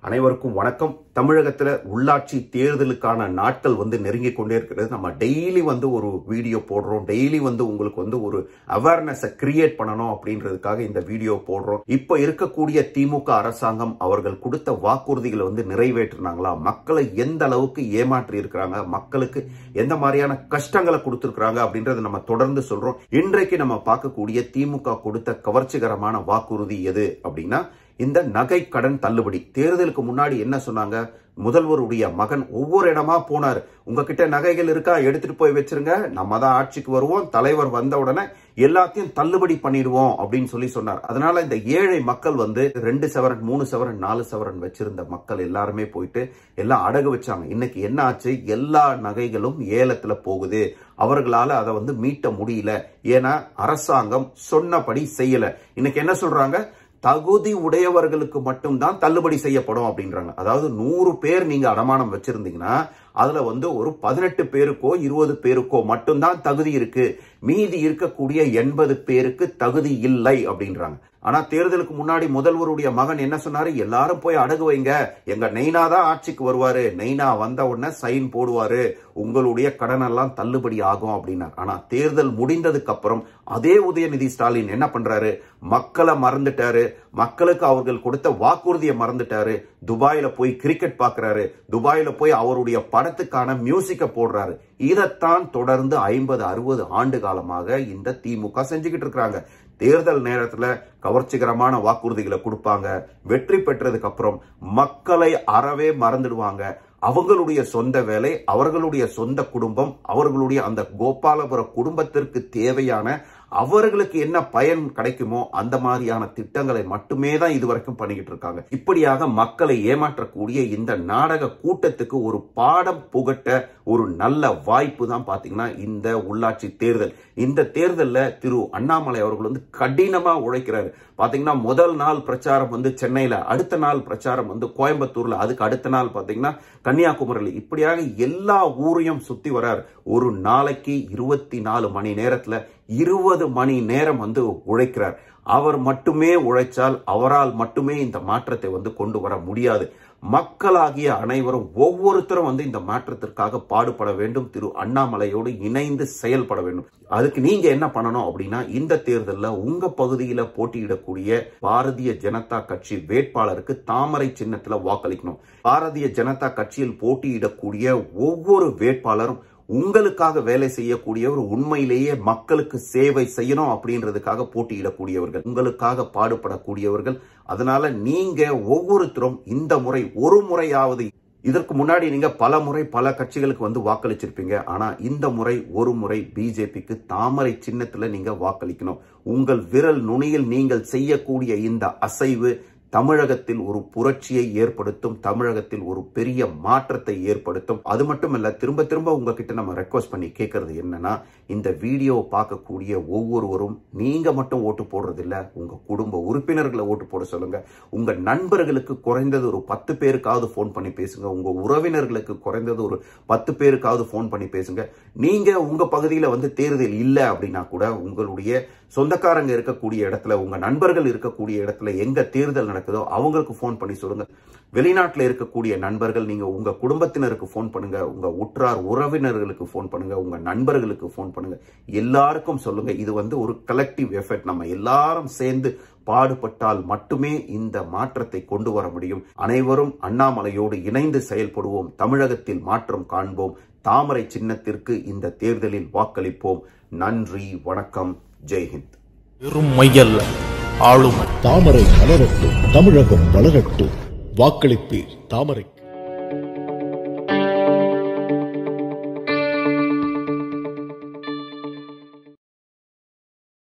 அனைவருக்கும் வணக்கம் தமிழகத்துல உள்ளாட்சி தேர்தலுக்கான நாட்கள் வந்து நெருங்கி கொண்டே இருக்கிறது நம்ம டெய்லி வந்து ஒரு வீடியோ போடுறோம் டெய்லி வந்து உங்களுக்கு வந்து ஒரு அவேர்னஸை கிரியேட் பண்ணணும் அப்படின்றதுக்காக இந்த வீடியோ போடுறோம் இப்ப இருக்கக்கூடிய திமுக அரசாங்கம் அவர்கள் கொடுத்த வாக்குறுதிகளை வந்து நிறைவேற்றினாங்களா மக்களை எந்த அளவுக்கு ஏமாற்றி இருக்கிறாங்க மக்களுக்கு எந்த மாதிரியான கஷ்டங்களை கொடுத்திருக்கிறாங்க அப்படின்றத நம்ம தொடர்ந்து சொல்றோம் இன்றைக்கு நம்ம பார்க்கக்கூடிய திமுக கொடுத்த கவர்ச்சிகரமான வாக்குறுதி எது அப்படின்னா இந்த நகை கடன் தள்ளுபடி தேர்தலுக்கு முன்னாடி என்ன சொன்னாங்க முதல்வருடைய மகன் ஒவ்வொரு இடமா போனார் உங்ககிட்ட நகைகள் இருக்கா எடுத்துட்டு போய் வச்சிருங்க நம்ம தான் ஆட்சிக்கு வருவோம் தலைவர் வந்த உடனே எல்லாத்தையும் தள்ளுபடி பண்ணிடுவோம் அப்படின்னு சொல்லி சொன்னார் அதனால இந்த ஏழை மக்கள் வந்து ரெண்டு சவரன் மூணு சவரன் நாலு சவரன் வச்சிருந்த மக்கள் எல்லாருமே போயிட்டு எல்லாம் அடகு வச்சாங்க இன்னைக்கு என்ன ஆச்சு எல்லா நகைகளும் ஏலத்துல போகுது அவர்களால அதை வந்து மீட்ட முடியல ஏன்னா அரசாங்கம் சொன்னபடி செய்யல இன்னைக்கு என்ன சொல்றாங்க தகுதி உடையவர்களுக்கு மட்டும்தான் தள்ளுபடி செய்யப்படும் அப்படின்றாங்க அதாவது நூறு பேர் நீங்க அடமானம் வச்சிருந்தீங்கன்னா அதுல வந்து ஒரு பதினெட்டு பேருக்கோ இருபது பேருக்கோ மட்டும்தான் தகுதி இருக்கு மீதி இருக்கக்கூடிய எண்பது பேருக்கு தகுதி இல்லை அப்படின்றாங்க ஆனா தேர்தலுக்கு முன்னாடி முதல்வருடைய மகன் என்ன சொன்னாரு எல்லாரும் போய் அடகு வைங்க எங்க நெய்னா தான் ஆட்சிக்கு வருவாரு நெய்னா வந்த உடனே சைன் போடுவாரு உங்களுடைய கடன் எல்லாம் தள்ளுபடி ஆகும் அப்படின்னார் ஆனா தேர்தல் முடிந்ததுக்கு அப்புறம் அதே உதயநிதி ஸ்டாலின் என்ன பண்றாரு மக்களை மறந்துட்டாரு மக்களுக்கு அவர்கள் கொடுத்த வாக்குறுதியை மறந்துட்டாரு துபாயில போய் கிரிக்கெட் பாக்குறாரு துபாயில போய் அவருடைய படத்துக்கான மியூசிக்க போடுறாரு இதைத்தான் தொடர்ந்து ஐம்பது அறுபது ஆண்டு காலமாக இந்த திமுக செஞ்சுக்கிட்டு இருக்கிறாங்க தேர்தல் நேரத்துல கவர்ச்சிகரமான வாக்குறுதிகளை கொடுப்பாங்க வெற்றி பெற்றதுக்கு அப்புறம் மக்களை அறவே மறந்துடுவாங்க அவங்களுடைய சொந்த வேலை அவர்களுடைய சொந்த குடும்பம் அவர்களுடைய அந்த கோபாலபுர குடும்பத்திற்கு தேவையான அவர்களுக்கு என்ன பயன் கிடைக்குமோ அந்த மாதிரியான திட்டங்களை மட்டுமே தான் இதுவரைக்கும் பண்ணிக்கிட்டு இருக்காங்க இப்படியாக மக்களை ஏமாற்றக்கூடிய இந்த நாடக கூட்டத்துக்கு ஒரு பாடம் புகட்ட ஒரு நல்ல வாய்ப்பு தான் பாத்தீங்கன்னா இந்த உள்ளாட்சி தேர்தல் இந்த தேர்தலில் திரு அண்ணாமலை அவர்கள் வந்து கடினமா உழைக்கிறாரு பாத்தீங்கன்னா முதல் நாள் பிரச்சாரம் வந்து சென்னையில அடுத்த நாள் பிரச்சாரம் வந்து கோயம்புத்தூர்ல அதுக்கு அடுத்த நாள் பாத்தீங்கன்னா கன்னியாகுமரியில் இப்படியாக எல்லா ஊரையும் சுத்தி வரார் ஒரு நாளைக்கு இருபத்தி நாலு மணி நேரத்துல இருபது மணி நேரம் வந்து உழைக்கிறார் அவர் மட்டுமே உழைச்சால் அவரால் மட்டுமே இந்த மாற்றத்தை வந்து கொண்டு வர முடியாது மக்களாகிய அனைவரும் ஒவ்வொருத்தரும் வந்து இந்த மாற்றத்திற்காக பாடுபட வேண்டும் திரு அண்ணாமலையோடு இணைந்து செயல்பட வேண்டும் அதுக்கு நீங்க என்ன பண்ணணும் அப்படின்னா இந்த தேர்தலில் உங்க பகுதியில போட்டியிடக்கூடிய பாரதிய ஜனதா கட்சி வேட்பாளருக்கு தாமரை சின்னத்துல வாக்களிக்கணும் பாரதிய ஜனதா கட்சியில் போட்டியிடக்கூடிய ஒவ்வொரு வேட்பாளரும் உங்களுக்காக வேலை செய்யக்கூடியவர் உண்மையிலேயே மக்களுக்கு சேவை செய்யணும் அப்படின்றதுக்காக போட்டியிடக்கூடியவர்கள் உங்களுக்காக பாடுபடக்கூடியவர்கள் அதனால நீங்க ஒவ்வொருத்தரும் இந்த முறை ஒரு முறையாவது இதற்கு முன்னாடி நீங்க பல முறை பல கட்சிகளுக்கு வந்து வாக்களிச்சிருப்பீங்க ஆனா இந்த முறை ஒரு முறை பிஜேபிக்கு தாமரை சின்னத்துல நீங்க வாக்களிக்கணும் உங்கள் விரல் நுனியில் நீங்கள் செய்யக்கூடிய இந்த அசைவு தமிழகத்தில் ஒரு புரட்சியை ஏற்படுத்தும் தமிழகத்தில் ஒரு பெரிய மாற்றத்தை ஏற்படுத்தும் அது மட்டும் இல்ல திரும்ப திரும்ப உங்ககிட்ட நம்ம ரெக்வஸ்ட் பண்ணி கேட்கறது என்னன்னா இந்த வீடியோவை பார்க்கக்கூடிய ஒவ்வொருவரும் நீங்க மட்டும் ஓட்டு போடுறது இல்ல உங்க குடும்ப உறுப்பினர்களை ஓட்டு போட சொல்லுங்க உங்க நண்பர்களுக்கு குறைந்தது ஒரு பத்து பேருக்காவது போன் பண்ணி பேசுங்க உங்க உறவினர்களுக்கு குறைந்தது ஒரு பத்து பேருக்காவது போன் பண்ணி பேசுங்க நீங்க உங்க பகுதியில வந்து தேர்தல் இல்லை அப்படின்னா கூட உங்களுடைய சொந்தக்காரங்க இருக்கக்கூடிய இடத்துல உங்க நண்பர்கள் இருக்கக்கூடிய இடத்துல எங்க தேர்தல் நடக்குதோ அவங்களுக்கு போன் பண்ணி சொல்லுங்க வெளிநாட்டில் இருக்கக்கூடிய நண்பர்கள் நீங்க உங்க குடும்பத்தினருக்கு போன் பண்ணுங்க உங்க உற்றார் உறவினர்களுக்கு போன் பண்ணுங்க உங்க நண்பர்களுக்கு போன் பண்ணுங்க எல்லாருக்கும் சொல்லுங்க இது வந்து ஒரு கலெக்டிவ் எஃபெக்ட் நம்ம எல்லாரும் சேர்ந்து பாடுபட்டால் மட்டுமே இந்த மாற்றத்தை கொண்டு வர முடியும் அனைவரும் அண்ணாமலையோடு இணைந்து செயல்படுவோம் தமிழகத்தில் மாற்றம் காண்போம் தாமரை சின்னத்திற்கு இந்த தேர்தலில் வாக்களிப்போம் நன்றி வணக்கம் ஜெய்ஹிந்த் வெறும் மையல்ல ஆளுமை தாமரை மலரட்டும் தமிழகம் வளரட்டும் வாக்களிப்பீர் தாமரை